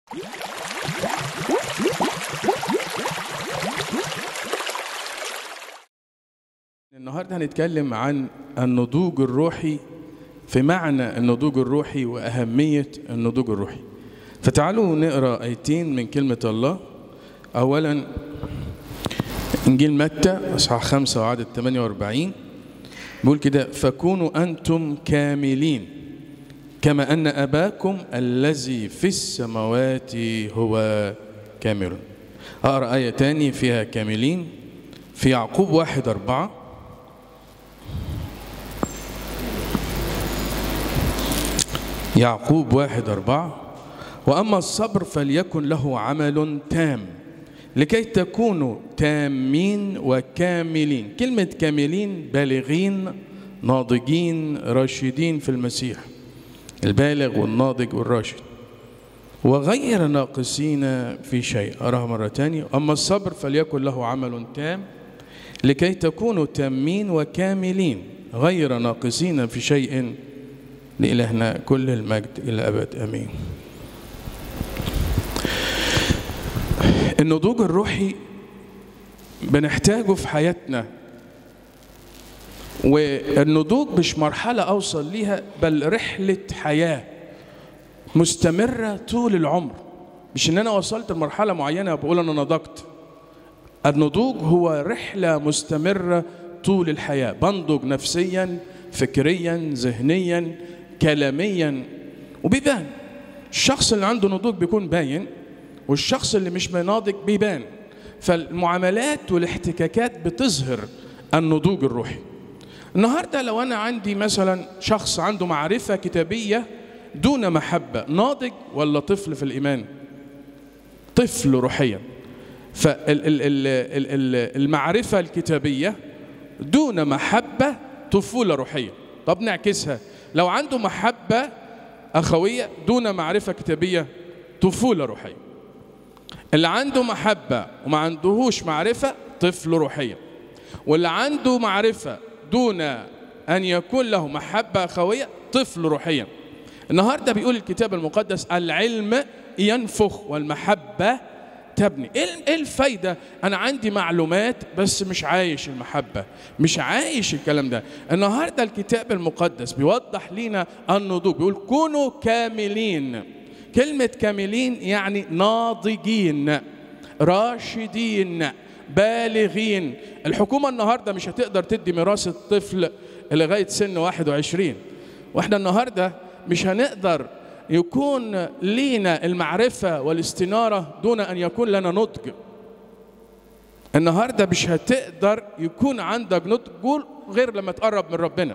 النهارده هنتكلم عن النضوج الروحي في معنى النضوج الروحي وأهمية النضوج الروحي فتعالوا نقرأ آيتين من كلمة الله أولا إنجيل متى أصحاح 5 وعدد 48 بيقول كده فكونوا أنتم كاملين كما أن أباكم الذي في السماوات هو كامل أقرأ آية تاني فيها كاملين في يعقوب واحد أربعة يعقوب واحد أربعة وأما الصبر فليكن له عمل تام لكي تكونوا تامين وكاملين كلمة كاملين بالغين ناضجين راشدين في المسيح البالغ والناضج والراشد وغير ناقصين في شيء أراها مرة تانية أما الصبر فليكن له عمل تام لكي تكونوا تامين وكاملين غير ناقصين في شيء لإلهنا كل المجد إلى أبد أمين النضوج الروحي بنحتاجه في حياتنا والنضوج مش مرحلة أوصل ليها بل رحلة حياة مستمرة طول العمر مش إن أنا وصلت لمرحلة معينة بقول أنا نضجت النضوج هو رحلة مستمرة طول الحياة بنضج نفسيا فكريا ذهنيا كلاميا وبيبان الشخص اللي عنده نضوج بيكون باين والشخص اللي مش ناضج بيبان فالمعاملات والاحتكاكات بتظهر النضوج الروحي النهارده لو انا عندي مثلا شخص عنده معرفه كتابيه دون محبه ناضج ولا طفل في الايمان طفل روحيا فالمعرفه الكتابيه دون محبه طفوله روحيه طب نعكسها لو عنده محبه اخويه دون معرفه كتابيه طفوله روحيه اللي عنده محبه وما عندهوش معرفه طفل روحيا واللي عنده معرفه دون ان يكون له محبه اخويه طفل روحيا النهارده بيقول الكتاب المقدس العلم ينفخ والمحبه تبني ايه الفايده انا عندي معلومات بس مش عايش المحبه مش عايش الكلام ده النهارده الكتاب المقدس بيوضح لنا النضوج بيقول كونوا كاملين كلمه كاملين يعني ناضجين راشدين بالغين الحكومة النهاردة مش هتقدر تدي ميراث الطفل لغاية سن 21 واحنا النهاردة مش هنقدر يكون لينا المعرفة والاستنارة دون أن يكون لنا نضج النهاردة مش هتقدر يكون عندك نضج غير لما تقرب من ربنا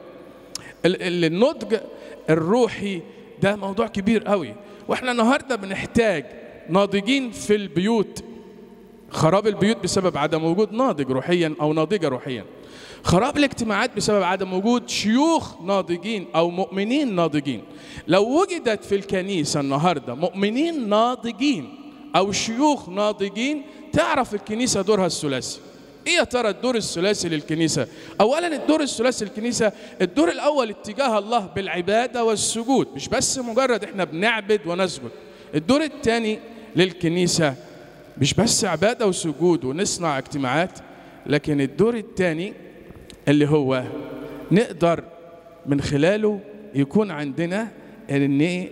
النضج الروحي ده موضوع كبير قوي واحنا النهاردة بنحتاج ناضجين في البيوت خراب البيوت بسبب عدم وجود ناضج روحيا او ناضجه روحيا خراب الاجتماعات بسبب عدم وجود شيوخ ناضجين او مؤمنين ناضجين لو وجدت في الكنيسه النهارده مؤمنين ناضجين او شيوخ ناضجين تعرف الكنيسه دورها الثلاثي ايه يا ترى الدور الثلاثي للكنيسه اولا الدور الثلاثي للكنيسه الدور الاول اتجاه الله بالعباده والسجود مش بس مجرد احنا بنعبد ونسجد الدور الثاني للكنيسه مش بس عبادة وسجود ونصنع اجتماعات لكن الدور الثاني اللي هو نقدر من خلاله يكون عندنا ان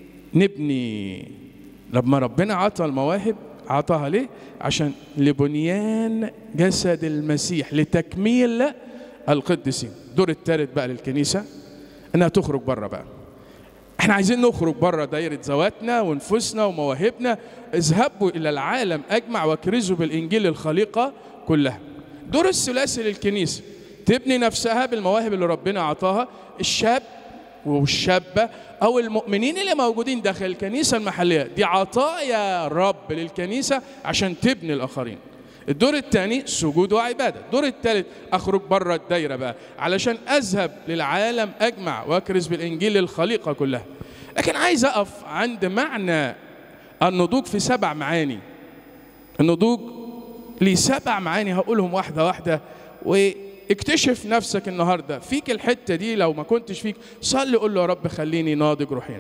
نبني لما ربنا عطى المواهب عطاها ليه عشان لبنيان جسد المسيح لتكميل القديسين الدور الثالث بقى للكنيسه انها تخرج بره بقى احنا عايزين نخرج بره دايرة ذواتنا ونفوسنا ومواهبنا اذهبوا إلى العالم أجمع واكرزوا بالإنجيل الخليقة كلها دور الثلاثي للكنيسة تبني نفسها بالمواهب اللي ربنا عطاها الشاب والشابة أو المؤمنين اللي موجودين داخل الكنيسة المحلية دي عطايا رب للكنيسة عشان تبني الآخرين الدور الثاني سجود وعبادة الدور الثالث أخرج بره الدايرة بقى علشان أذهب للعالم أجمع وأكرز بالإنجيل للخليقة كلها لكن عايز أقف عند معنى النضوج في سبع معاني النضوج ليه سبع معاني هقولهم واحدة واحدة واكتشف نفسك النهاردة فيك الحتة دي لو ما كنتش فيك صلي قول له يا رب خليني ناضج روحيا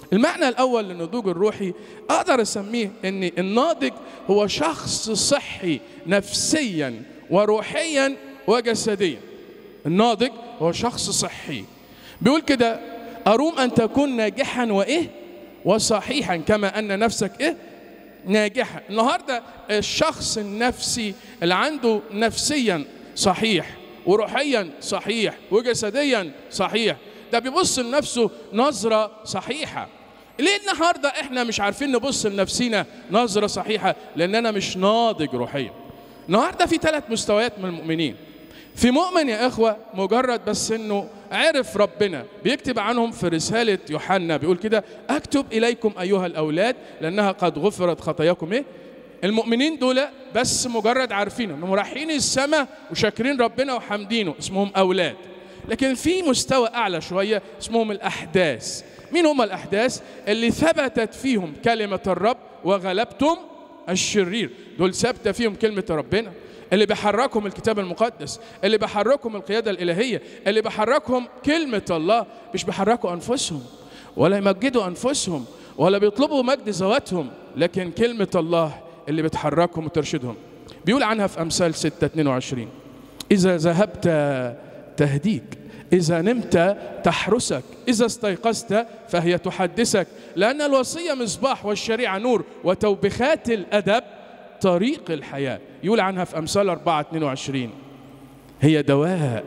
المعنى الأول للنضوج الروحي أقدر أسميه أن الناضج هو شخص صحي نفسيا وروحيا وجسديا الناضج هو شخص صحي بيقول كده أروم أن تكون ناجحا وإيه وصحيحا كما أن نفسك إيه ناجحة النهاردة الشخص النفسي اللي عنده نفسيا صحيح وروحيا صحيح وجسديا صحيح ده بيبص لنفسه نظرة صحيحة ليه النهاردة احنا مش عارفين نبص لنفسنا نظرة صحيحة لأننا مش ناضج روحيا النهاردة في ثلاث مستويات من المؤمنين في مؤمن يا إخوة مجرد بس إنه عرف ربنا بيكتب عنهم في رسالة يوحنا بيقول كده أكتب إليكم أيها الأولاد لأنها قد غفرت خطاياكم إيه المؤمنين دول بس مجرد عارفين انهم رايحين السماء وشاكرين ربنا وحامدينه اسمهم اولاد لكن في مستوى اعلى شويه اسمهم الاحداث مين هم الاحداث اللي ثبتت فيهم كلمه الرب وغلبتم الشرير دول ثابته فيهم كلمه ربنا اللي بيحركهم الكتاب المقدس اللي بيحركهم القياده الالهيه اللي بيحركهم كلمه الله مش بيحركوا انفسهم ولا يمجدوا انفسهم ولا بيطلبوا مجد ذواتهم لكن كلمه الله اللي بتحركهم وترشدهم بيقول عنها في أمثال 6 22 إذا ذهبت تهديك إذا نمت تحرسك إذا استيقظت فهي تحدثك لأن الوصية مصباح والشريعة نور وتوبخات الأدب طريق الحياة يقول عنها في أمثال 4 22 هي دواء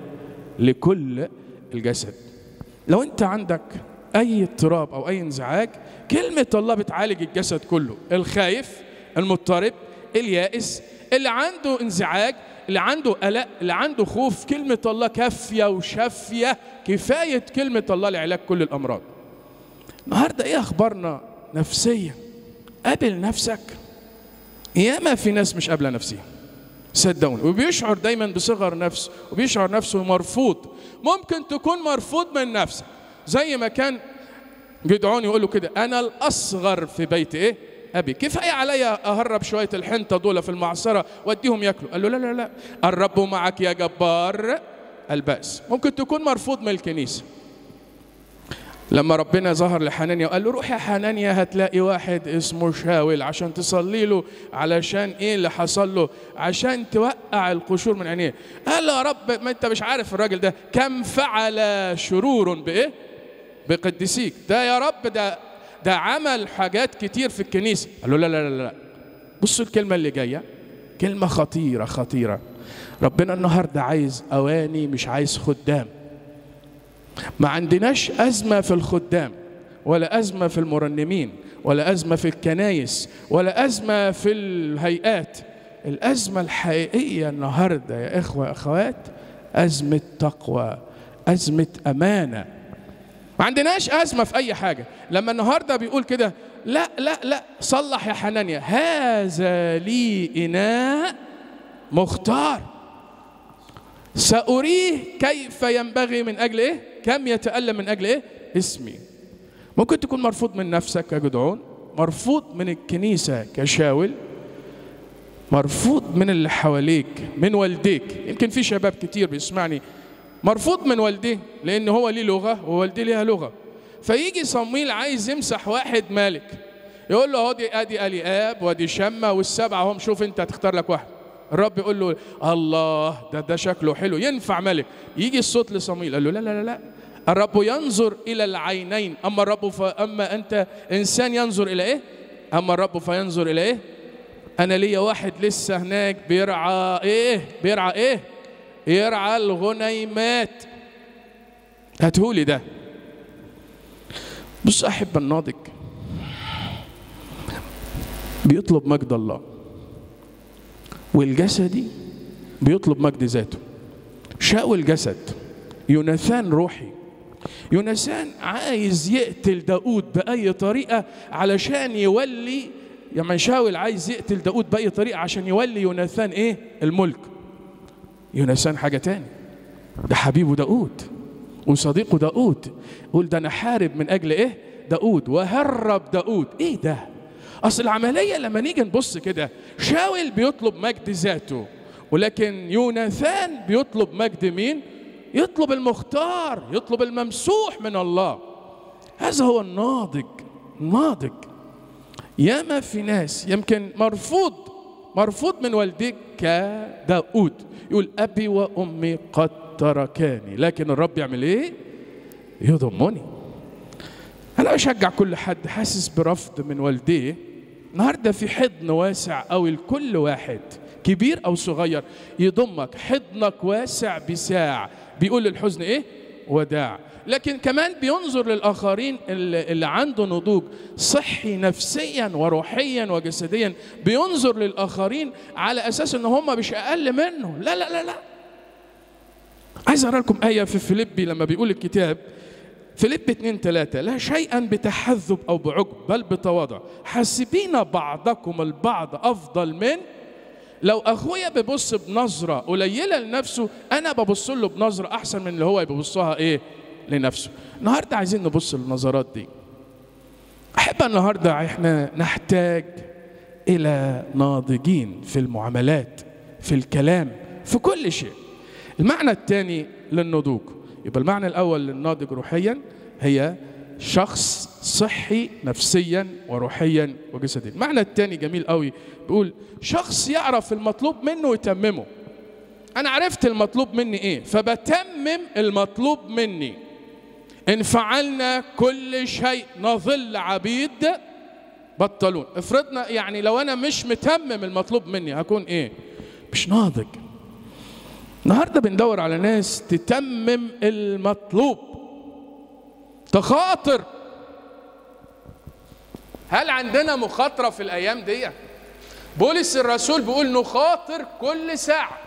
لكل الجسد لو أنت عندك أي اضطراب أو أي انزعاج كلمة الله بتعالج الجسد كله الخايف المضطرب اليائس اللي عنده انزعاج اللي عنده قلق اللي عنده خوف كلمة الله كافية وشافية كفاية كلمة الله لعلاج كل الأمراض النهاردة إيه أخبارنا نفسية قابل نفسك ياما في ناس مش قابلة نفسها صدقوني وبيشعر دايما بصغر نفس وبيشعر نفسه مرفوض ممكن تكون مرفوض من نفسك زي ما كان جدعون يقول له كده انا الاصغر في بيت ايه ابي كفايه عليا اهرب شويه الحنطه دول في المعصره واديهم ياكلوا قال له لا لا لا الرب معك يا جبار البأس ممكن تكون مرفوض من الكنيسه لما ربنا ظهر لحنانيا وقال له روح يا حنانيا هتلاقي واحد اسمه شاول عشان تصلي له علشان ايه اللي حصل له عشان توقع القشور من عينيه قال له يا رب ما انت مش عارف الراجل ده كم فعل شرور بايه بقديسيك ده يا رب ده ده عمل حاجات كتير في الكنيسة قال له لا لا لا لا بصوا الكلمة اللي جاية كلمة خطيرة خطيرة ربنا النهاردة عايز أواني مش عايز خدام ما عندناش أزمة في الخدام ولا أزمة في المرنمين ولا أزمة في الكنايس ولا أزمة في الهيئات الأزمة الحقيقية النهاردة يا إخوة أخوات أزمة تقوى أزمة أمانة ما عندناش أزمة في أي حاجة لما النهاردة بيقول كده لا لا لا صلح يا حنانيا هذا لي إناء مختار سأريه كيف ينبغي من أجل إيه كم يتألم من أجل إيه اسمي ممكن تكون مرفوض من نفسك كجدعون مرفوض من الكنيسة كشاول مرفوض من اللي حواليك من والديك يمكن في شباب كتير بيسمعني مرفوض من والديه لان هو ليه لغه ووالديه ليها لغه فيجي صمويل عايز يمسح واحد مالك يقول له اهو دي ادي الياب وادي شمه والسبعه هم شوف انت هتختار لك واحد الرب يقول له الله ده ده شكله حلو ينفع ملك يجي الصوت لصمويل قال له لا لا لا لا الرب ينظر الى العينين اما الرب فاما انت انسان ينظر الى ايه اما الرب فينظر الى ايه انا ليا واحد لسه هناك بيرعى ايه بيرعى ايه يرعى الغنيمات هاتهولي ده بص أحب الناضج بيطلب مجد الله والجسدي بيطلب مجد ذاته شاول جسد يوناثان روحي يوناثان عايز يقتل داود بأي طريقة علشان يولي يعني شاول عايز يقتل داود بأي طريقة عشان يولي يوناثان إيه الملك يونسان حاجة تاني ده حبيبه داود وصديقه داود قول ده أنا حارب من أجل إيه داود وهرب داود إيه ده أصل العملية لما نيجي نبص كده شاول بيطلب مجد ذاته ولكن يوناثان بيطلب مجد مين يطلب المختار يطلب الممسوح من الله هذا هو الناضج ناضج ياما في ناس يمكن مرفوض مرفوض من والديك كداود يقول أبي وأمي قد تركاني لكن الرب يعمل إيه؟ يضمني أنا بشجع كل حد حاسس برفض من والديه النهارده في حضن واسع قوي لكل واحد كبير أو صغير يضمك حضنك واسع بساع بيقول للحزن إيه؟ وداع لكن كمان بينظر للآخرين اللي اللي عنده نضوج صحي نفسيا وروحيا وجسديا بينظر للآخرين على أساس إن هم مش أقل منه لا لا لا لا عايز أقرأ لكم آية في فيليبي لما بيقول الكتاب فيليب 2 3 لا شيئا بتحذب أو بعجب بل بتواضع حاسبين بعضكم البعض أفضل من لو اخويا بيبص بنظره قليله لنفسه انا ببص له بنظره احسن من اللي هو بيبصها ايه لنفسه النهارده عايزين نبص للنظرات دي احب النهارده احنا نحتاج الى ناضجين في المعاملات في الكلام في كل شيء المعنى الثاني للنضوج يبقى المعنى الاول للناضج روحيا هي شخص صحي نفسيا وروحيا وجسديا المعنى الثاني جميل قوي بيقول شخص يعرف المطلوب منه ويتممه انا عرفت المطلوب مني ايه فبتمم المطلوب مني ان فعلنا كل شيء نظل عبيد بطلون افرضنا يعني لو انا مش متمم المطلوب مني هكون ايه مش ناضج النهارده بندور على ناس تتمم المطلوب تخاطر هل عندنا مخاطرة في الأيام دي؟ بولس الرسول بيقول نخاطر كل ساعة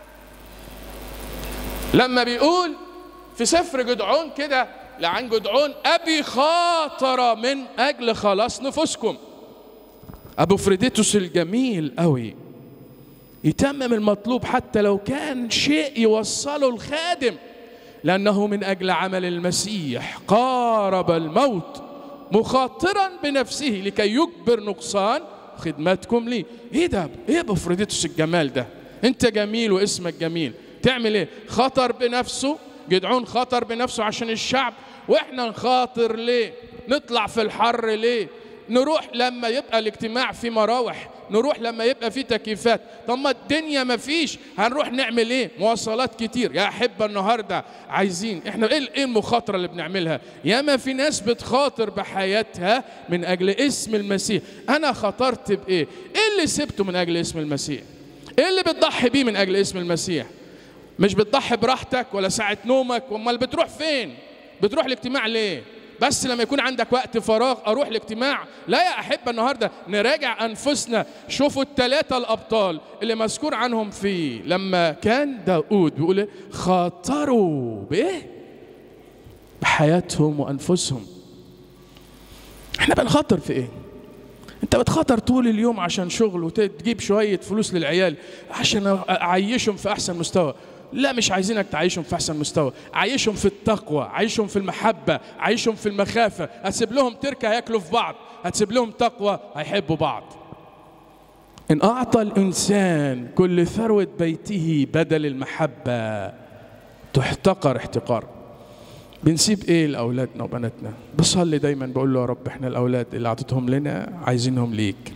لما بيقول في سفر جدعون كده لعن جدعون أبي خاطر من أجل خلاص نفوسكم أبو فريديتوس الجميل قوي يتمم المطلوب حتى لو كان شيء يوصله الخادم لأنه من أجل عمل المسيح قارب الموت مخاطرا بنفسه لكي يجبر نقصان خدمتكم لي ايه ده ايه بفريدتوس الجمال ده انت جميل واسمك جميل تعمل ايه خطر بنفسه جدعون خطر بنفسه عشان الشعب واحنا نخاطر ليه نطلع في الحر ليه نروح لما يبقى الاجتماع في مراوح نروح لما يبقى في تكييفات طب ما الدنيا ما فيش هنروح نعمل ايه مواصلات كتير يا احبه النهارده عايزين احنا ايه ايه المخاطره اللي بنعملها ياما في ناس بتخاطر بحياتها من اجل اسم المسيح انا خاطرت بايه ايه اللي سبته من اجل اسم المسيح ايه اللي بتضحي بيه من اجل اسم المسيح مش بتضحي براحتك ولا ساعه نومك امال بتروح فين بتروح الاجتماع ليه بس لما يكون عندك وقت فراغ اروح الاجتماع لا يا احبه النهارده نراجع انفسنا شوفوا الثلاثه الابطال اللي مذكور عنهم في لما كان داود بيقول خاطروا بايه بحياتهم وانفسهم احنا بنخاطر في ايه انت بتخاطر طول اليوم عشان شغل وتجيب شويه فلوس للعيال عشان اعيشهم في احسن مستوى لا مش عايزينك تعيشهم في احسن مستوى عيشهم في التقوى عيشهم في المحبه عيشهم في المخافه هتسيب لهم تركه هياكلوا في بعض هتسيب لهم تقوى هيحبوا بعض ان اعطى الانسان كل ثروه بيته بدل المحبه تحتقر احتقار بنسيب ايه لاولادنا وبناتنا بصلي دايما بقول له يا رب احنا الاولاد اللي اعطيتهم لنا عايزينهم ليك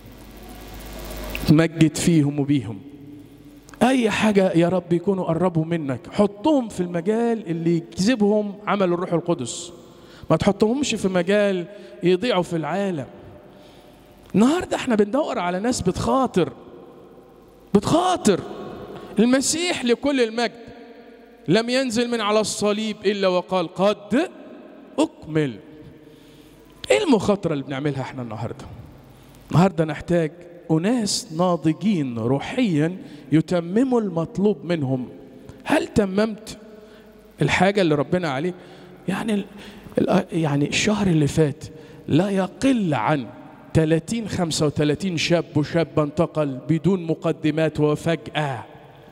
تمجد فيهم وبيهم اي حاجه يا رب يكونوا قربوا منك حطهم في المجال اللي يجذبهم عمل الروح القدس ما تحطهمش في مجال يضيعوا في العالم النهارده احنا بندور على ناس بتخاطر بتخاطر المسيح لكل المجد لم ينزل من على الصليب الا وقال قد اكمل ايه المخاطره اللي بنعملها احنا النهارده النهارده نحتاج أناس ناضجين روحيا يتمموا المطلوب منهم هل تممت الحاجة اللي ربنا عليه يعني يعني الشهر اللي فات لا يقل عن 30 35 شاب وشابة انتقل بدون مقدمات وفجأة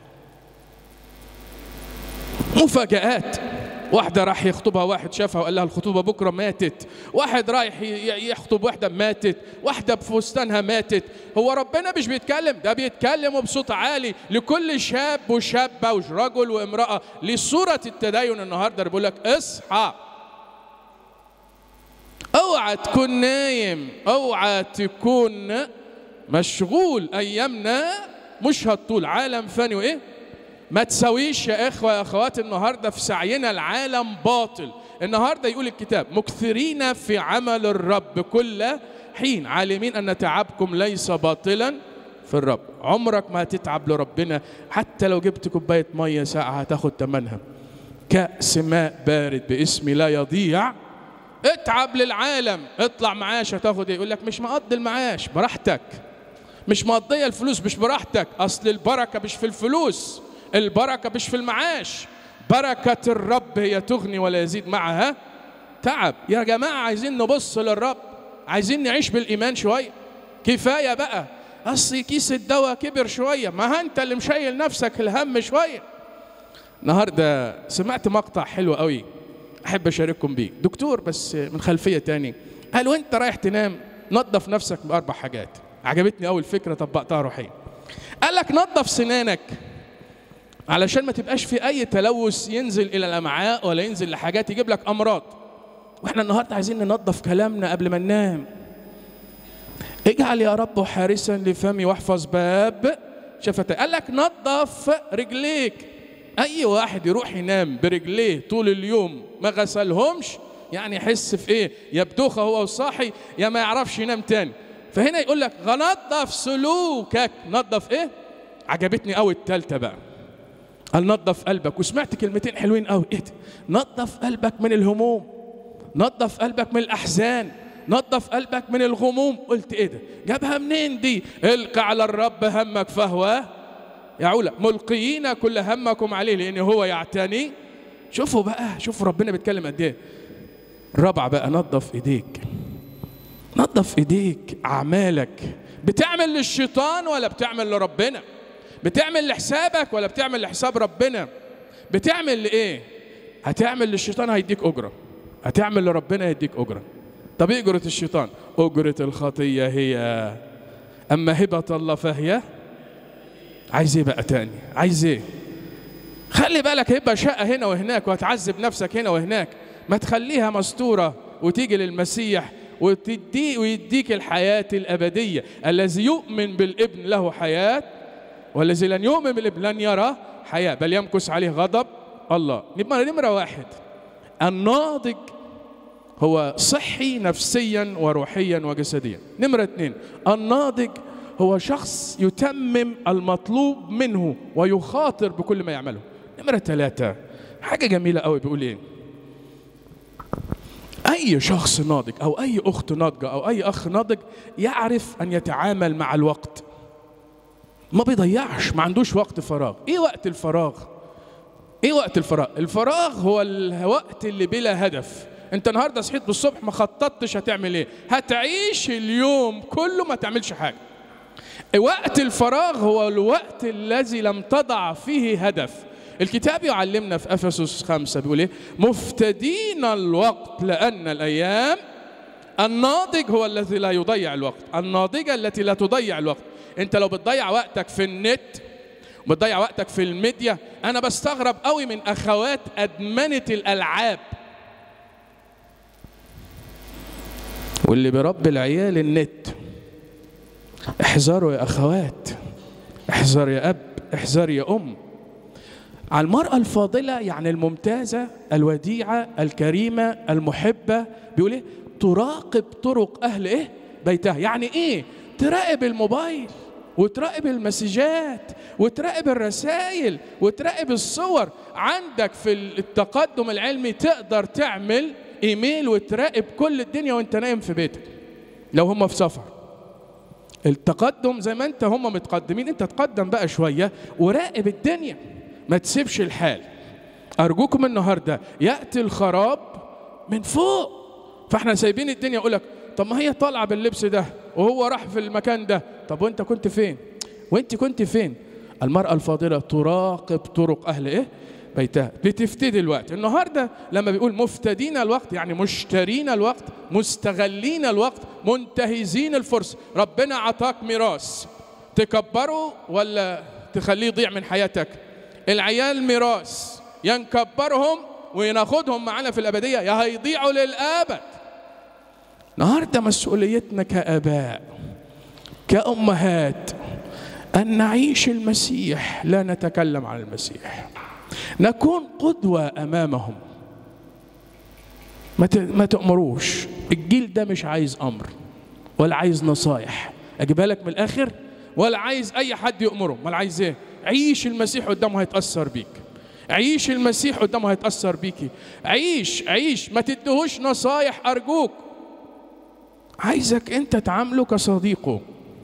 مفاجآت واحدة راح يخطبها واحد شافها وقال لها الخطوبة بكرة ماتت واحد رايح يخطب واحدة ماتت واحدة بفستانها ماتت هو ربنا مش بيتكلم ده بيتكلم بصوت عالي لكل شاب وشابة ورجل وامرأة لصورة التدين النهاردة بيقول لك اصحى اوعى تكون نايم اوعى تكون مشغول ايامنا مش هتطول عالم فاني وايه ما تساويش يا اخوه يا اخوات النهارده في سعينا العالم باطل النهارده يقول الكتاب مكثرين في عمل الرب كل حين عالمين ان تعبكم ليس باطلا في الرب عمرك ما هتتعب لربنا حتى لو جبت كوبايه ميه ساقعه هتاخد ثمنها كأس ماء بارد باسمي لا يضيع اتعب للعالم اطلع معاش هتاخد ايه يقول لك مش مقضي المعاش براحتك مش مقضيه الفلوس مش براحتك اصل البركه مش في الفلوس البركه مش في المعاش بركه الرب هي تغني ولا يزيد معها تعب يا جماعه عايزين نبص للرب عايزين نعيش بالايمان شويه كفايه بقى اصل كيس الدواء كبر شويه ما انت اللي مشيل نفسك الهم شويه النهارده سمعت مقطع حلو قوي احب اشارككم بيه دكتور بس من خلفيه تاني قال وانت رايح تنام نظف نفسك باربع حاجات عجبتني اول فكره طبقتها روحيا قال لك نظف سنانك علشان ما تبقاش في اي تلوث ينزل الى الامعاء ولا ينزل لحاجات يجيب لك امراض واحنا النهارده عايزين ننظف كلامنا قبل ما ننام اجعل يا رب حارسا لفمي واحفظ باب شفتي قال لك نظف رجليك اي واحد يروح ينام برجليه طول اليوم ما غسلهمش يعني يحس في ايه يا بدوخه هو وصاحي يا ما يعرفش ينام تاني فهنا يقول لك نظف سلوكك نظف ايه عجبتني قوي التالتة بقى قال نظف قلبك وسمعت كلمتين حلوين قوي ايه ده نظف قلبك من الهموم نظف قلبك من الاحزان نظف قلبك من الغموم قلت ايه ده جابها منين دي القى على الرب همك فهو يعولى ملقيين كل همكم عليه لان هو يعتني شوفوا بقى شوفوا ربنا بيتكلم قد ايه الرابعه بقى نظف ايديك نظف ايديك اعمالك بتعمل للشيطان ولا بتعمل لربنا بتعمل لحسابك ولا بتعمل لحساب ربنا بتعمل لايه هتعمل للشيطان هيديك اجره هتعمل لربنا هيديك اجره طب ايه اجره الشيطان اجره الخطيه هي اما هبه الله فهي عايز ايه بقى تاني عايز ايه خلي بالك هيبقى شقه هنا وهناك وهتعذب نفسك هنا وهناك ما تخليها مستوره وتيجي للمسيح وتدي ويديك الحياه الابديه الذي يؤمن بالابن له حياه والذي لن يؤمن بالابن لن يرى حياه بل يمكث عليه غضب الله نبقى نمره واحد الناضج هو صحي نفسيا وروحيا وجسديا نمره اثنين الناضج هو شخص يتمم المطلوب منه ويخاطر بكل ما يعمله نمرة ثلاثة حاجة جميلة قوي بيقول ايه أي شخص ناضج أو أي أخت ناضجة أو أي أخ ناضج يعرف أن يتعامل مع الوقت ما بيضيعش ما عندوش وقت فراغ إيه وقت الفراغ إيه وقت الفراغ الفراغ هو الوقت اللي بلا هدف انت النهارده صحيت بالصبح ما خططتش هتعمل ايه هتعيش اليوم كله ما تعملش حاجه وقت الفراغ هو الوقت الذي لم تضع فيه هدف الكتاب يعلمنا في افسس خمسة بيقول ايه مفتدين الوقت لان الايام الناضج هو الذي لا يضيع الوقت الناضجة التي لا تضيع الوقت انت لو بتضيع وقتك في النت بتضيع وقتك في الميديا انا بستغرب قوي من اخوات ادمنة الالعاب واللي بربي العيال النت احذروا يا اخوات احذر يا اب احذر يا ام على المرأة الفاضلة يعني الممتازة الوديعة الكريمة المحبة بيقول ايه تراقب طرق اهل ايه بيتها يعني ايه تراقب الموبايل وتراقب المسجات وتراقب الرسائل وتراقب الصور عندك في التقدم العلمي تقدر تعمل ايميل وتراقب كل الدنيا وانت نايم في بيتك لو هم في سفر التقدم زي ما انت هم متقدمين انت تقدم بقى شويه وراقب الدنيا ما تسيبش الحال ارجوكم النهارده ياتي الخراب من فوق فاحنا سايبين الدنيا يقول لك طب ما هي طالعه باللبس ده وهو راح في المكان ده طب وانت كنت فين وانت كنت فين المراه الفاضله تراقب طرق اهل ايه بيتها بتفتدي الوقت النهارده لما بيقول مفتدين الوقت يعني مشترين الوقت مستغلين الوقت منتهزين الفرصه ربنا عطاك ميراث تكبره ولا تخليه يضيع من حياتك العيال ميراث يا نكبرهم وناخدهم معانا في الابديه يا هيضيعوا للابد النهارده مسؤوليتنا كاباء كامهات ان نعيش المسيح لا نتكلم عن المسيح نكون قدوه امامهم ما ما تأمروش الجيل ده مش عايز امر ولا عايز نصايح اجيبها لك من الاخر ولا عايز اي حد يأمره ما عايز ايه عيش المسيح قدامه هيتأثر بيك عيش المسيح قدامه هيتأثر بيكي عيش عيش ما تدهوش نصايح أرجوك عايزك أنت تعامله كصديقه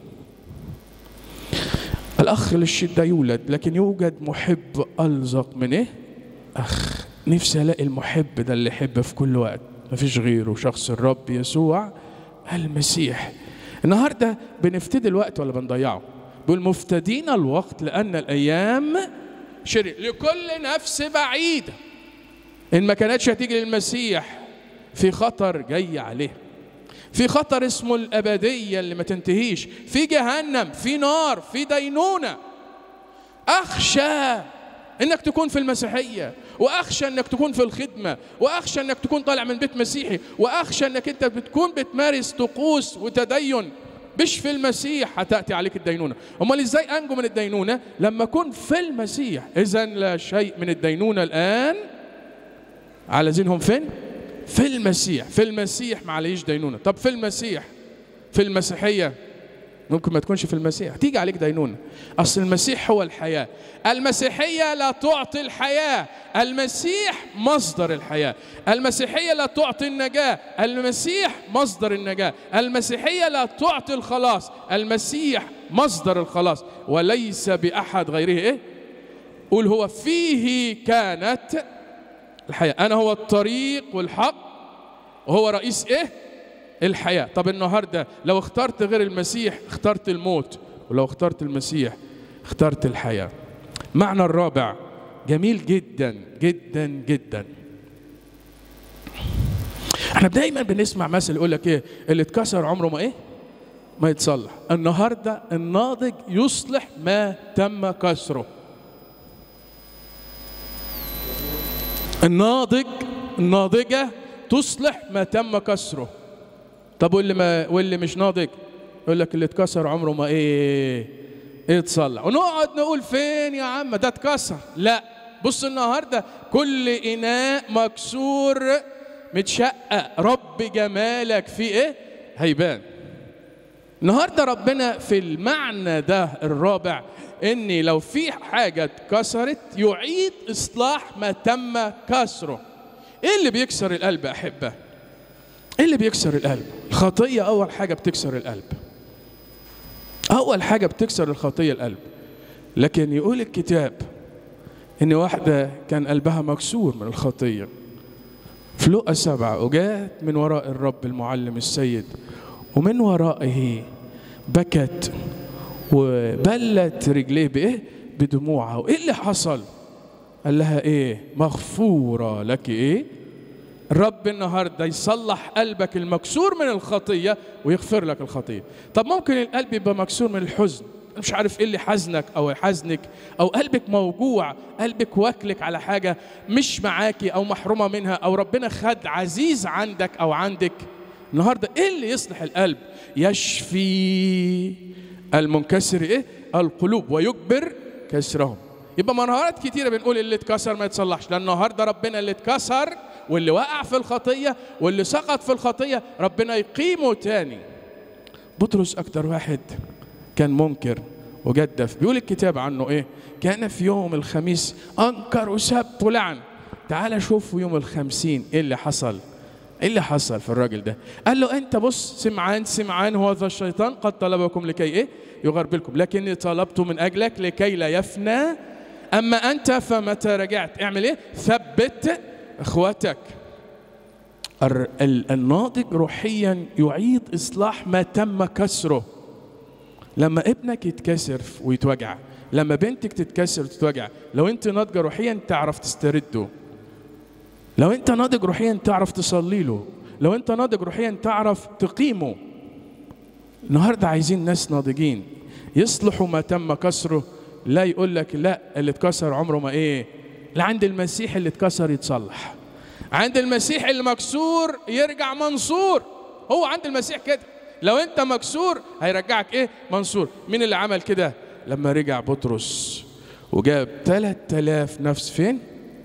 الأخ للشدة يولد لكن يوجد محب ألزق من إيه؟ أخ نفسي ألاقي المحب ده اللي يحب في كل وقت مفيش غيره شخص الرب يسوع المسيح النهارده بنفتدي الوقت ولا بنضيعه؟ بيقول مفتدين الوقت لأن الأيام شرير لكل نفس بعيدة إن ما كانتش هتيجي للمسيح في خطر جاي عليه في خطر اسمه الأبدية اللي ما تنتهيش في جهنم في نار في دينونة أخشى انك تكون في المسيحيه واخشى انك تكون في الخدمه واخشى انك تكون طالع من بيت مسيحي واخشى انك انت بتكون بتمارس طقوس وتدين مش في المسيح هتاتي عليك الدينونه امال ازاي انجو من الدينونه لما اكون في المسيح اذا لا شيء من الدينونه الان على ذهنهم فين في المسيح في المسيح ما عليش دينونه طب في المسيح في المسيحيه ممكن ما تكونش في المسيح تيجي عليك دينونة أصل المسيح هو الحياة المسيحية لا تعطي الحياة المسيح مصدر الحياة المسيحية لا تعطي النجاة المسيح مصدر النجاة المسيحية لا تعطي الخلاص المسيح مصدر الخلاص وليس بأحد غيره إيه قول هو فيه كانت الحياة أنا هو الطريق والحق وهو رئيس إيه الحياة طب النهاردة لو اخترت غير المسيح اخترت الموت ولو اخترت المسيح اخترت الحياة معنى الرابع جميل جدا جدا جدا احنا دايما بنسمع مثل يقول لك ايه اللي اتكسر عمره ما ايه ما يتصلح النهارده الناضج يصلح ما تم كسره الناضج الناضجه تصلح ما تم كسره طب واللي ما واللي مش ناضج يقول لك اللي اتكسر عمره ما ايه ايه اتصلح ونقعد نقول فين يا عم ده اتكسر لا بص النهارده كل اناء مكسور متشقق رب جمالك فيه ايه هيبان النهارده ربنا في المعنى ده الرابع ان لو في حاجه اتكسرت يعيد اصلاح ما تم كسره ايه اللي بيكسر القلب احبه ايه اللي بيكسر القلب الخطيه اول حاجه بتكسر القلب اول حاجه بتكسر الخطيه القلب لكن يقول الكتاب ان واحده كان قلبها مكسور من الخطيه في لقا سبعة وجاءت من وراء الرب المعلم السيد ومن ورائه بكت وبلت رجليه بايه بدموعها وايه اللي حصل قال لها ايه مغفوره لك ايه الرب النهارده يصلح قلبك المكسور من الخطيه ويغفر لك الخطيه طب ممكن القلب يبقى مكسور من الحزن مش عارف ايه اللي حزنك او حزنك او قلبك موجوع قلبك واكلك على حاجه مش معاكي او محرومه منها او ربنا خد عزيز عندك او عندك النهارده ايه اللي يصلح القلب يشفي المنكسر ايه القلوب ويجبر كسرهم يبقى منهارات كتيره بنقول اللي اتكسر ما يتصلحش لان النهارده ربنا اللي اتكسر واللي وقع في الخطيه واللي سقط في الخطيه ربنا يقيمه تاني بطرس اكتر واحد كان منكر وجدف بيقول الكتاب عنه ايه كان في يوم الخميس انكر وسب ولعن تعال شوف يوم الخمسين ايه اللي حصل ايه اللي حصل في الراجل ده قال له انت بص سمعان سمعان هو ذا الشيطان قد طلبكم لكي ايه يغربلكم لكني طلبت من اجلك لكي لا يفنى اما انت فمتى رجعت اعمل ايه ثبت اخواتك الناضج روحيا يعيد اصلاح ما تم كسره لما ابنك يتكسر ويتوجع لما بنتك تتكسر وتتوجع لو انت ناضجه روحيا تعرف تسترده لو انت ناضج روحيا تعرف تصلي له لو انت ناضج روحيا تعرف تقيمه النهارده عايزين ناس ناضجين يصلحوا ما تم كسره لا يقول لك لا اللي اتكسر عمره ما ايه لا عند المسيح اللي اتكسر يتصلح عند المسيح المكسور يرجع منصور هو عند المسيح كده لو انت مكسور هيرجعك ايه منصور مين اللي عمل كده لما رجع بطرس وجاب 3000 نفس فين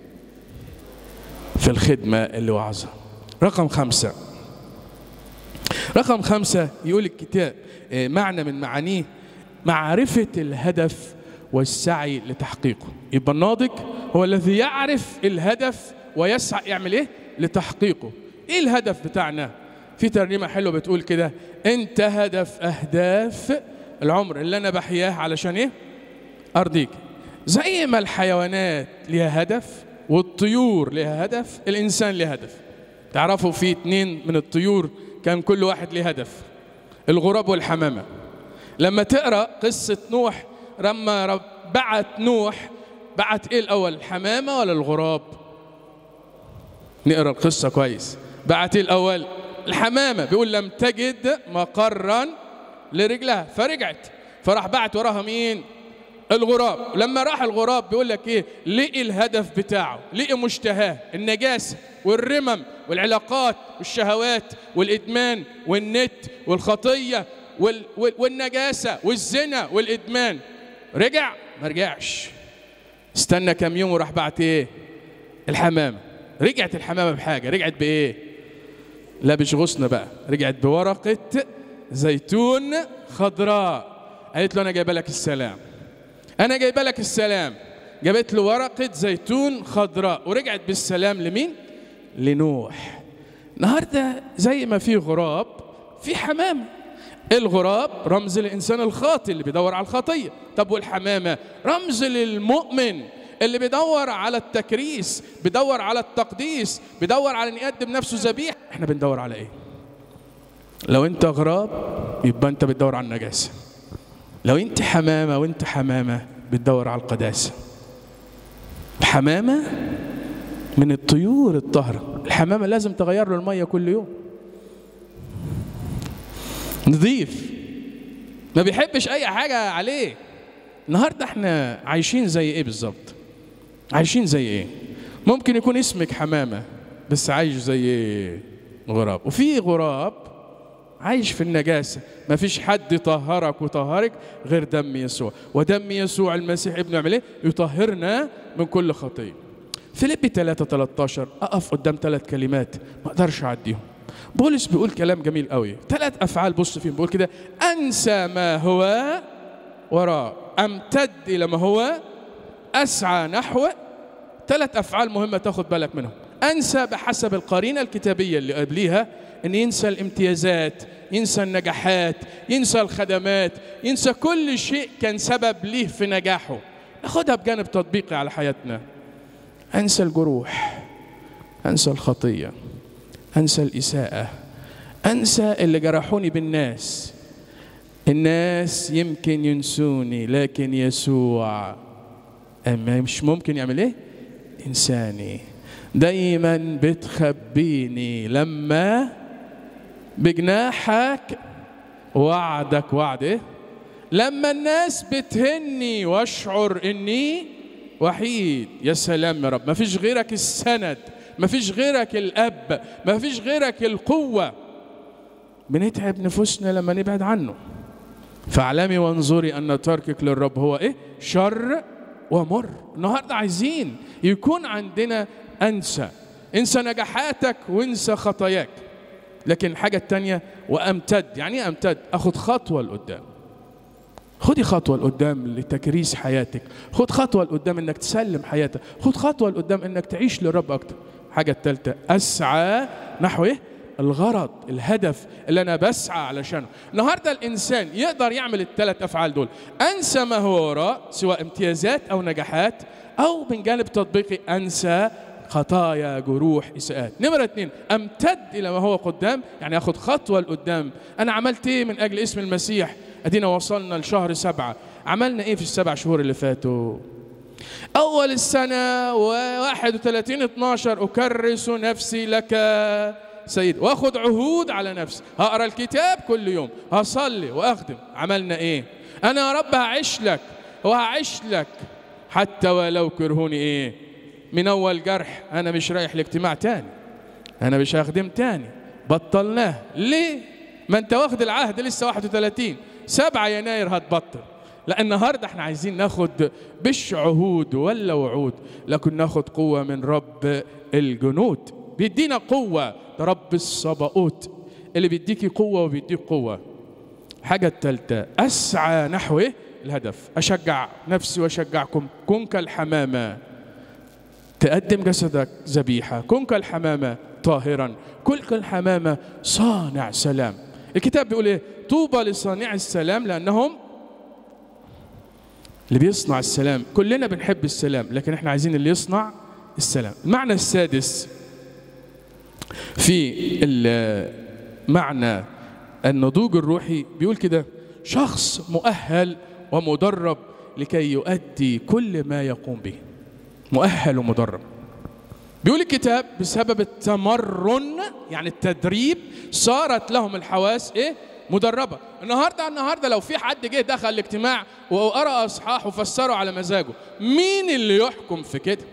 في الخدمة اللي وعظها رقم خمسة رقم خمسة يقول الكتاب آه، معنى من معانيه معرفة الهدف والسعي لتحقيقه يبقى الناضج هو الذي يعرف الهدف ويسعى يعمل ايه لتحقيقه ايه الهدف بتاعنا في ترنيمة حلوة بتقول كده انت هدف اهداف العمر اللي انا بحياه علشان ايه ارضيك زي ما الحيوانات ليها هدف والطيور ليها هدف الانسان ليه هدف تعرفوا في اتنين من الطيور كان كل واحد ليه هدف الغراب والحمامة لما تقرأ قصة نوح لما رب بعت نوح بعت ايه الأول الحمامة ولا الغراب نقرأ القصة كويس بعت ايه الأول الحمامة بيقول لم تجد مقرا لرجلها فرجعت فراح بعت وراها مين الغراب لما راح الغراب بيقول لك ايه لقي الهدف بتاعه لقي مشتهاه النجاسه والرمم والعلاقات والشهوات والادمان والنت والخطيه وال وال والنجاسه والزنا والادمان رجع ما رجعش استنى كام يوم وراح بعت ايه الحمامه رجعت الحمامه بحاجه رجعت بايه لا مش غصن بقى رجعت بورقه زيتون خضراء قالت له انا جايبه لك السلام انا جايبه لك السلام جابت له ورقه زيتون خضراء ورجعت بالسلام لمين لنوح النهارده زي ما في غراب في حمامه الغراب رمز الانسان الخاطئ اللي بيدور على الخطيه طب والحمامه رمز للمؤمن اللي بيدور على التكريس بيدور على التقديس بيدور على ان يقدم نفسه ذبيحه احنا بندور على ايه لو انت غراب يبقى انت بتدور على النجاسه لو انت حمامه وانت حمامه بتدور على القداسه الحمامه من الطيور الطاهره الحمامه لازم تغير له الميه كل يوم نظيف ما بيحبش اي حاجه عليه النهارده احنا عايشين زي ايه بالظبط عايشين زي ايه ممكن يكون اسمك حمامه بس عايش زي إيه؟ غراب وفي غراب عايش في النجاسة ما فيش حد يطهرك وطهرك غير دم يسوع ودم يسوع المسيح ابنه يعمل ايه يطهرنا من كل خطية فيليبي 3 13 اقف قدام ثلاث كلمات ما اقدرش اعديهم بولس بيقول كلام جميل قوي ثلاث افعال بص فيهم بيقول كده انسى ما هو وراء امتد الى ما هو اسعى نحو ثلاث افعال مهمه تاخد بالك منهم انسى بحسب القرينه الكتابيه اللي قبليها ان ينسى الامتيازات ينسى النجاحات ينسى الخدمات ينسى كل شيء كان سبب ليه في نجاحه ناخدها بجانب تطبيقي على حياتنا انسى الجروح انسى الخطيه انسى الاساءه انسى اللي جرحوني بالناس الناس يمكن ينسوني لكن يسوع أما مش ممكن يعمل ايه انساني دايما بتخبيني لما بجناحك وعدك وعد ايه لما الناس بتهني واشعر اني وحيد يا سلام يا رب ما فيش غيرك السند ما فيش غيرك الاب ما فيش غيرك القوه بنتعب نفوسنا لما نبعد عنه فاعلمي وانظري ان تركك للرب هو ايه شر ومر النهارده عايزين يكون عندنا انسى انسى نجاحاتك وانسى خطاياك لكن الحاجه الثانيه وامتد يعني ايه امتد اخد خطوه لقدام خدي خطوه لقدام لتكريس حياتك خد خطوه لقدام انك تسلم حياتك خد خطوه لقدام انك تعيش للرب اكتر الحاجه الثالثه اسعى نحو ايه الغرض الهدف اللي انا بسعى علشانه النهارده الانسان يقدر يعمل الثلاث افعال دول انسى ما هو وراء سواء امتيازات او نجاحات او من جانب تطبيقي انسى خطايا جروح اساءات نمرة اتنين امتد الى ما هو قدام يعني اخد خطوة لقدام انا عملت ايه من اجل اسم المسيح ادينا وصلنا لشهر سبعة عملنا ايه في السبع شهور اللي فاتوا اول السنة وواحد وثلاثين اتناشر اكرس نفسي لك سيد واخد عهود على نفسي هقرا الكتاب كل يوم هصلي واخدم عملنا ايه انا يا رب هعيش لك وهعيش لك حتى ولو كرهوني ايه من اول جرح انا مش رايح لاجتماع تاني انا مش هخدم تاني بطلناه ليه ما انت واخد العهد لسه 31 7 يناير هتبطل لا النهارده احنا عايزين ناخد مش عهود ولا وعود لكن ناخد قوه من رب الجنود بيدينا قوه ده رب الصباؤوت اللي بيديكي قوه وبيديك قوه حاجه الثالثه اسعى نحو ايه الهدف اشجع نفسي واشجعكم كن كالحمامه تقدم جسدك ذبيحه كن كالحمامه طاهرا كل كالحمامه صانع سلام الكتاب بيقول ايه طوبى لصانع السلام لانهم اللي بيصنع السلام كلنا بنحب السلام لكن احنا عايزين اللي يصنع السلام المعنى السادس في معنى النضوج الروحي بيقول كده شخص مؤهل ومدرب لكي يؤدي كل ما يقوم به مؤهل ومدرب بيقول الكتاب بسبب التمرن يعني التدريب صارت لهم الحواس ايه مدربه النهارده النهارده لو في حد جه دخل الاجتماع وقرا اصحاح وفسره على مزاجه مين اللي يحكم في كده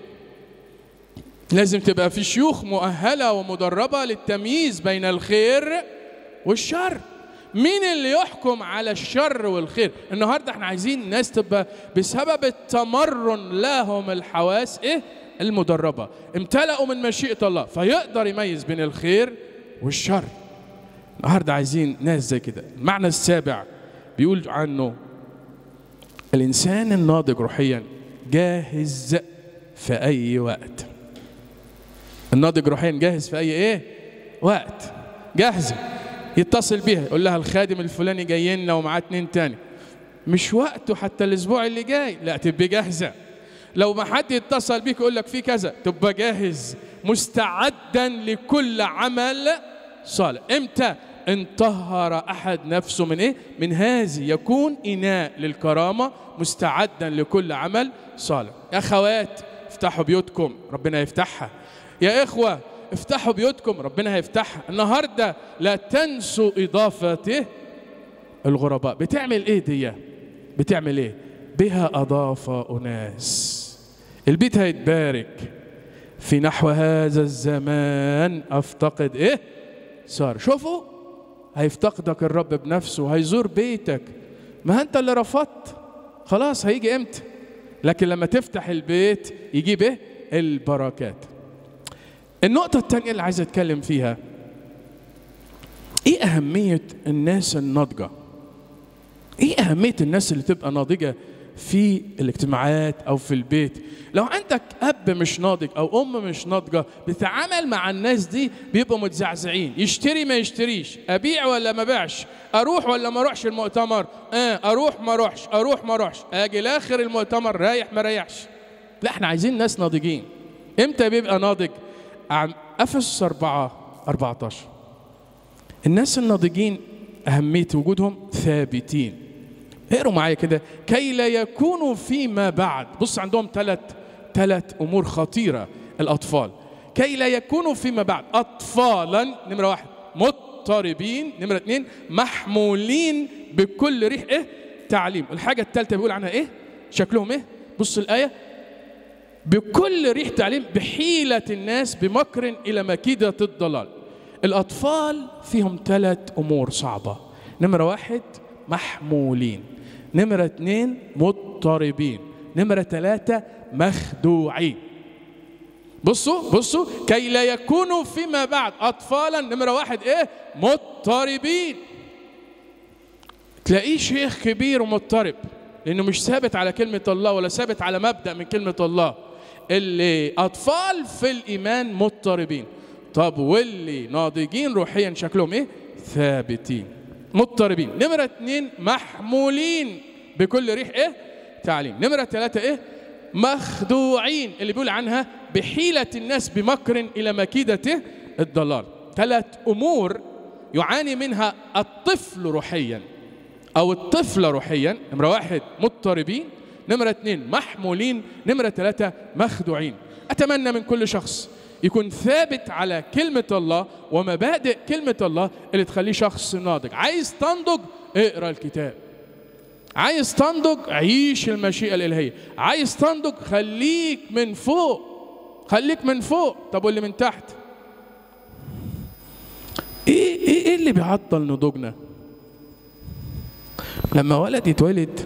لازم تبقى في شيوخ مؤهله ومدربه للتمييز بين الخير والشر مين اللي يحكم على الشر والخير النهارده احنا عايزين ناس تبقى بسبب التمرن لهم الحواس ايه المدربه امتلأوا من مشيئه الله فيقدر يميز بين الخير والشر النهارده عايزين ناس زي كده المعنى السابع بيقول عنه الانسان الناضج روحيا جاهز في اي وقت الناضج روحيا جاهز في اي ايه وقت جاهزه يتصل بيها يقول لها الخادم الفلاني جاي لنا ومعاه اتنين تاني مش وقته حتى الاسبوع اللي جاي لا تبقى جاهزه لو ما حد يتصل بيك يقول لك في كذا تبقى جاهز مستعدا لكل عمل صالح امتى ان طهر احد نفسه من ايه من هذه يكون اناء للكرامه مستعدا لكل عمل صالح يا اخوات افتحوا بيوتكم ربنا يفتحها يا اخوه افتحوا بيوتكم ربنا هيفتحها النهارده لا تنسوا اضافته الغرباء بتعمل ايه دي بتعمل ايه بها اضاف اناس البيت هيتبارك في نحو هذا الزمان افتقد ايه صار شوفوا هيفتقدك الرب بنفسه هيزور بيتك ما انت اللي رفضت خلاص هيجي امتى لكن لما تفتح البيت يجيب ايه البركات النقطة الثانية اللي عايز اتكلم فيها ايه أهمية الناس الناضجة؟ ايه أهمية الناس اللي تبقى ناضجة في الاجتماعات أو في البيت؟ لو عندك أب مش ناضج أو أم مش ناضجة بتتعامل مع الناس دي بيبقوا متزعزعين، يشتري ما يشتريش، أبيع ولا ما بيعش، أروح ولا ما أروحش المؤتمر، آه أروح ما أروحش، أروح ما أروحش، أجي لآخر المؤتمر رايح ما رايحش. لا احنا عايزين ناس ناضجين. إمتى بيبقى ناضج؟ عن افسس 4 14 الناس الناضجين اهميه وجودهم ثابتين اقروا معايا كده كي لا يكونوا فيما بعد بص عندهم ثلاث ثلاث امور خطيره الاطفال كي لا يكونوا فيما بعد اطفالا نمره واحد مضطربين نمره اثنين محمولين بكل ريح ايه تعليم الحاجه الثالثه بيقول عنها ايه شكلهم ايه بص الايه بكل ريح تعليم بحيلة الناس بمكر إلى مكيدة الضلال الأطفال فيهم ثلاث أمور صعبة نمرة واحد محمولين نمرة اثنين مضطربين نمرة ثلاثة مخدوعين بصوا بصوا كي لا يكونوا فيما بعد أطفالا نمرة واحد إيه مضطربين تلاقيه شيخ كبير ومضطرب لأنه مش ثابت على كلمة الله ولا ثابت على مبدأ من كلمة الله اللي أطفال في الإيمان مضطربين طب واللي ناضجين روحيا شكلهم إيه؟ ثابتين مضطربين نمرة اتنين محمولين بكل ريح إيه؟ تعليم نمرة ثلاثة إيه؟ مخدوعين اللي بيقول عنها بحيلة الناس بمكر إلى مكيدة الضلال ثلاث أمور يعاني منها الطفل روحيا أو الطفلة روحيا نمرة واحد مضطربين نمرة اثنين محمولين نمرة ثلاثة مخدوعين أتمنى من كل شخص يكون ثابت على كلمة الله ومبادئ كلمة الله اللي تخليه شخص ناضج عايز تنضج اقرأ الكتاب عايز تنضج عيش المشيئة الإلهية عايز تنضج خليك من فوق خليك من فوق طب واللي من تحت ايه اللي بيعطل نضوجنا لما ولد يتولد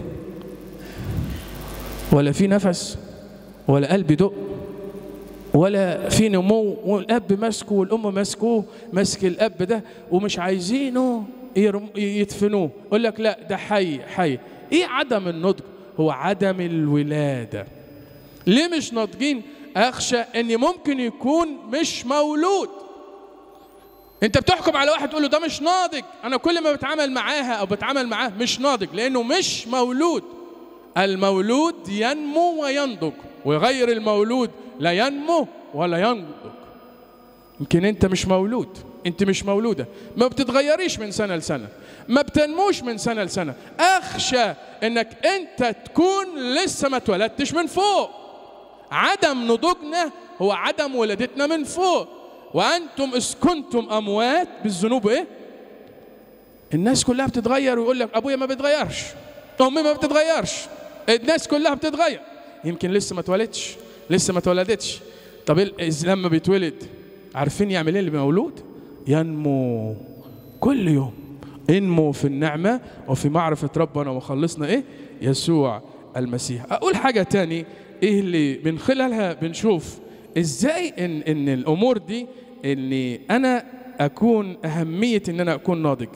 ولا في نفس ولا قلب يدق ولا في نمو والاب ماسكه والام ماسكوه ماسك الاب ده ومش عايزينه يرم- يدفنوه يقول لك لا ده حي حي ايه عدم النضج هو عدم الولاده ليه مش ناضجين اخشى ان ممكن يكون مش مولود انت بتحكم على واحد تقول له ده مش ناضج انا كل ما بتعامل معاها او بتعامل معاه مش ناضج لانه مش مولود المولود ينمو وينضج وغير المولود لا ينمو ولا ينضج يمكن انت مش مولود انت مش مولوده ما بتتغيريش من سنه لسنه ما بتنموش من سنه لسنه اخشى انك انت تكون لسه ما اتولدتش من فوق عدم نضوجنا هو عدم ولادتنا من فوق وانتم اذ كنتم اموات بالذنوب ايه الناس كلها بتتغير ويقول لك ابويا ما بيتغيرش امي ما بتتغيرش الناس كلها بتتغير يمكن لسه ما اتولدش لسه ما اتولدتش طب ال- إز- لما بيتولد عارفين يعمل ايه اللي مولود ينمو كل يوم انمو في النعمه وفي معرفه ربنا ومخلصنا ايه يسوع المسيح اقول حاجه تاني ايه اللي من خلالها بنشوف ازاي ان ان الامور دي اللي انا اكون اهميه ان انا اكون ناضج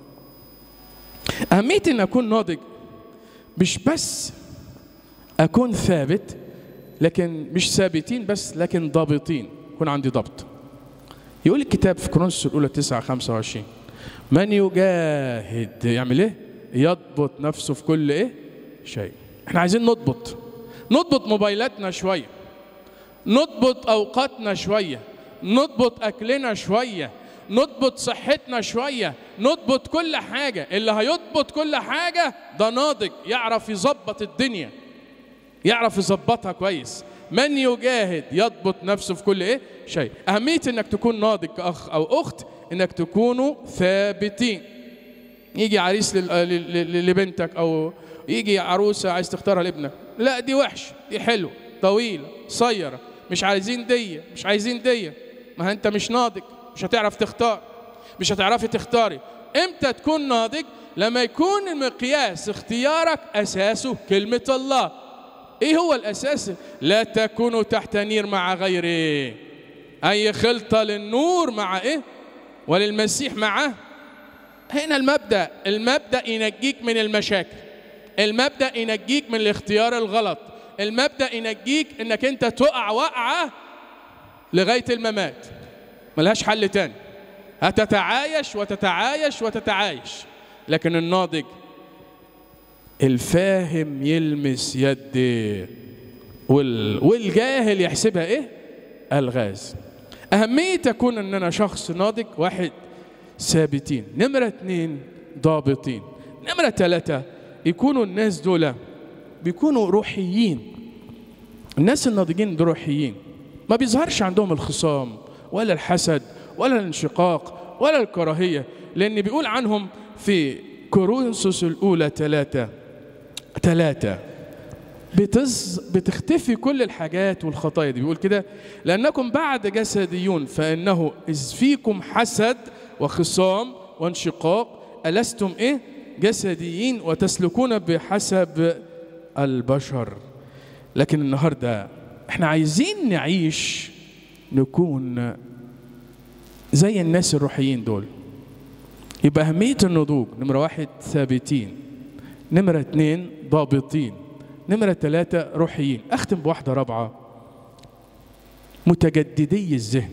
اهميه ان اكون ناضج مش بس اكون ثابت لكن مش ثابتين بس لكن ضابطين يكون عندي ضبط يقول الكتاب في كورنثوس الاولى 9 25 من يجاهد يعمل ايه يضبط نفسه في كل ايه شيء احنا عايزين نضبط نضبط موبايلاتنا شويه نضبط اوقاتنا شويه نضبط اكلنا شويه نضبط صحتنا شويه نضبط كل حاجه اللي هيضبط كل حاجه ده ناضج يعرف يظبط الدنيا يعرف يظبطها كويس من يجاهد يضبط نفسه في كل ايه شيء اهميه انك تكون ناضج كاخ او اخت انك تكونوا ثابتين يجي عريس لل- لل- لل- لبنتك او يجي عروسه عايز تختارها لابنك لا دي وحش دي حلوه طويله قصيره مش عايزين دي مش عايزين دي ما انت مش ناضج مش هتعرف تختار مش هتعرفي تختاري امتى تكون ناضج لما يكون المقياس اختيارك اساسه كلمه الله ايه هو الاساس لا تكونوا تحت نير مع غيره اي خلطه للنور مع ايه وللمسيح معه هنا المبدا المبدا ينجيك من المشاكل المبدا ينجيك من الاختيار الغلط المبدا ينجيك انك انت تقع وقعه لغايه الممات ملهاش حل تاني هتتعايش وتتعايش وتتعايش لكن الناضج الفاهم يلمس يدي وال... والجاهل يحسبها ايه الغاز اهميه اكون ان انا شخص ناضج واحد ثابتين نمره اتنين ضابطين نمره ثلاثه يكونوا الناس دول بيكونوا روحيين الناس الناضجين دول روحيين ما بيظهرش عندهم الخصام ولا الحسد ولا الانشقاق ولا الكراهيه لان بيقول عنهم في كورنثوس الاولى ثلاثه ثلاثة بتز... بتختفي كل الحاجات والخطايا دي بيقول كده لأنكم بعد جسديون فإنه إذ فيكم حسد وخصام وانشقاق ألستم إيه جسديين وتسلكون بحسب البشر لكن النهاردة احنا عايزين نعيش نكون زي الناس الروحيين دول يبقى أهمية النضوج نمرة واحد ثابتين نمرة اتنين ضابطين نمرة ثلاثة روحيين أختم بواحدة رابعة متجددي الذهن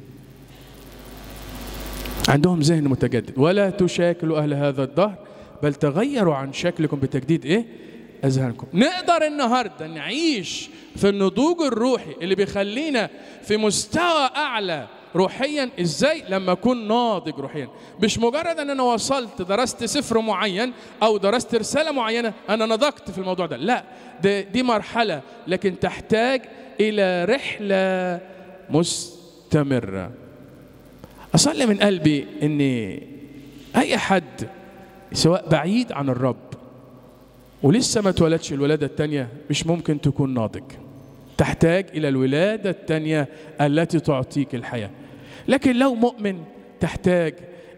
عندهم ذهن متجدد ولا تشاكلوا أهل هذا الدهر بل تغيروا عن شكلكم بتجديد إيه؟ أذهانكم نقدر النهاردة نعيش في النضوج الروحي اللي بيخلينا في مستوى أعلى روحيا ازاي لما اكون ناضج روحيا مش مجرد ان انا وصلت درست سفر معين او درست رساله معينه انا نضجت في الموضوع ده لا ده دي مرحله لكن تحتاج الى رحله مستمره اصلي من قلبي ان اي حد سواء بعيد عن الرب ولسه ما اتولدش الولاده الثانيه مش ممكن تكون ناضج تحتاج الى الولاده الثانيه التي تعطيك الحياه لكن لو مؤمن تحتاج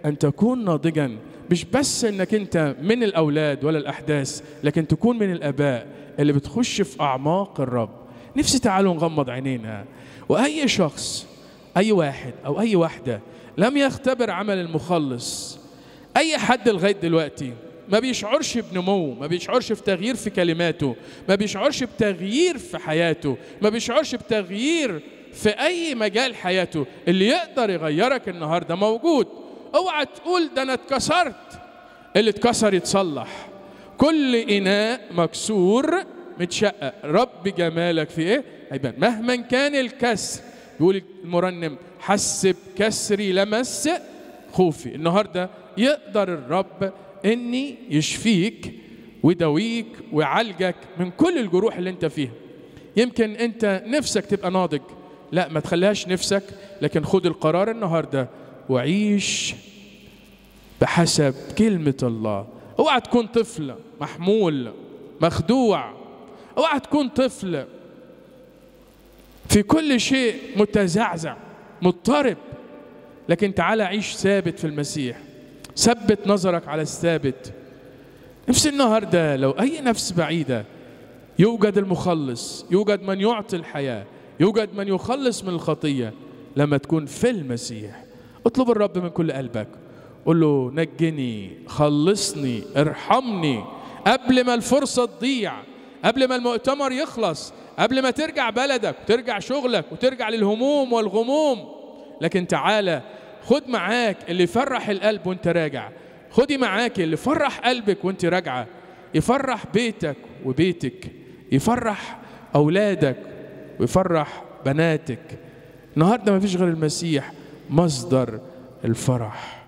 ان تكون ناضجا مش بس انك انت من الاولاد ولا الاحداث لكن تكون من الاباء اللي بتخش في اعماق الرب نفسي تعالوا نغمض عينينا واي شخص اي واحد او اي واحده لم يختبر عمل المخلص اي حد لغايه دلوقتي ما بيشعرش بنمو ما بيشعرش بتغيير في كلماته ما بيشعرش بتغيير في حياته ما بيشعرش بتغيير في اي مجال حياته اللي يقدر يغيرك النهارده موجود اوعى تقول ده انا اتكسرت اللي اتكسر يتصلح كل اناء مكسور متشقق رب جمالك في ايه هيبان مهما كان الكسر بيقول المرنم حسب كسري لمس خوفي النهارده يقدر الرب اني يشفيك ويداويك ويعالجك من كل الجروح اللي انت فيها يمكن انت نفسك تبقى ناضج لا ما تخليهاش نفسك لكن خد القرار النهارده وعيش بحسب كلمة الله اوعى تكون طفل محمول مخدوع اوعى تكون طفل في كل شيء متزعزع مضطرب لكن تعالى عيش ثابت في المسيح ثبت نظرك على الثابت نفس النهارده لو اي نفس بعيده يوجد المخلص يوجد من يعطي الحياه يوجد من يخلص من الخطيه لما تكون في المسيح اطلب الرب من كل قلبك قل له نجني خلصني ارحمني قبل ما الفرصه تضيع قبل ما المؤتمر يخلص قبل ما ترجع بلدك وترجع شغلك وترجع للهموم والغموم لكن تعالى خد معاك اللي يفرح القلب وانت راجع خدي معاك اللي يفرح قلبك وانت راجعه يفرح بيتك وبيتك يفرح اولادك ويفرح بناتك النهارده ما فيش غير المسيح مصدر الفرح